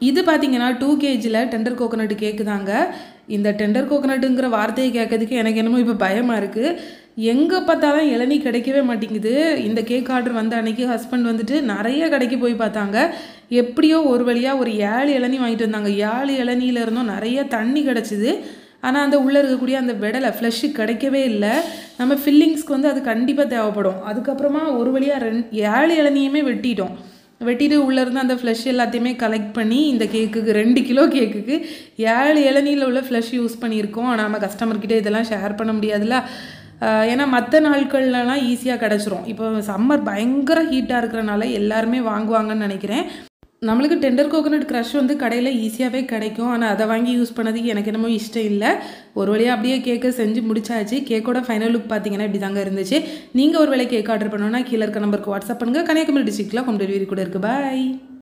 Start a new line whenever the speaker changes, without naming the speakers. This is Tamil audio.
இது பார்த்தீங்கன்னா டூ கேஜியில் டெண்டர் கோகோனட் கேக்கு தாங்க இந்த டெண்டர் கோகோனட்டுங்கிற வார்த்தையை கேட்கறதுக்கு எனக்கு என்னமோ இப்போ பயமாக இருக்குது எங்கே பார்த்தாலும் இளநீ கிடைக்கவே மாட்டேங்குது இந்த கேக் ஆர்டர் வந்த அன்னைக்கு ஹஸ்பண்ட் வந்துட்டு நிறைய கடைக்கு போய் பார்த்தாங்க எப்படியோ ஒரு வழியாக ஒரு ஏழு இளநீ வாங்கிட்டு வந்தாங்க ஏழு இளநீல இருந்தும் நிறைய தண்ணி கிடச்சிது ஆனால் அந்த உள்ளே இருக்கக்கூடிய அந்த விடலை ஃப்ளஷ்ஷு கிடைக்கவே இல்லை நம்ம ஃபில்லிங்ஸ்க்கு வந்து அது கண்டிப்பாக தேவைப்படும் அதுக்கப்புறமா ஒரு வழியாக ரெண் ஏழு இளநியுமே வெட்டிட்டோம் வெட்டிட்டு உள்ளே இருந்து அந்த ஃப்ளஷ் எல்லாத்தையுமே கலெக்ட் பண்ணி இந்த கேக்குக்கு ரெண்டு கிலோ கேக்குக்கு ஏழு இளநியில் உள்ள ஃப்ளஷ் யூஸ் பண்ணியிருக்கோம் ஆனால் நம்ம கஸ்டமர்கிட்ட இதெல்லாம் ஷேர் பண்ண முடியாதுல்ல ஆஹ் ஏன்னா மற்ற நாட்கள்லலாம் ஈஸியாக கிடச்சிரும் இப்போ சம்மர் பயங்கர ஹீட்டாக இருக்கிறனால எல்லாருமே வாங்குவாங்கன்னு நினைக்கிறேன் நம்மளுக்கு டெண்டர் கோகோனட் க்ரஷ் வந்து கடையில் ஈஸியாகவே கிடைக்கும் ஆனால் அதை வாங்கி யூஸ் பண்ணதுக்கு எனக்கு என்னமோ இஷ்டம் இல்லை ஒரு வழியாக அப்படியே கேக்கை செஞ்சு முடிச்சாச்சு கேக்கோட ஃபைனல் லுக் பார்த்தீங்கன்னா இப்படி தாங்க இருந்துச்சு நீங்கள் ஒரு வேளை கேக் ஆர்டர் பண்ணணும்னா கீழே இருக்க நம்பருக்கு வாட்ஸ்அப் பண்ணுங்கள் கன்னியாகுமரி டிஸ்ட்ரிக்டில் ஹோம் டெலிவரி கூட இருக்குது பாய்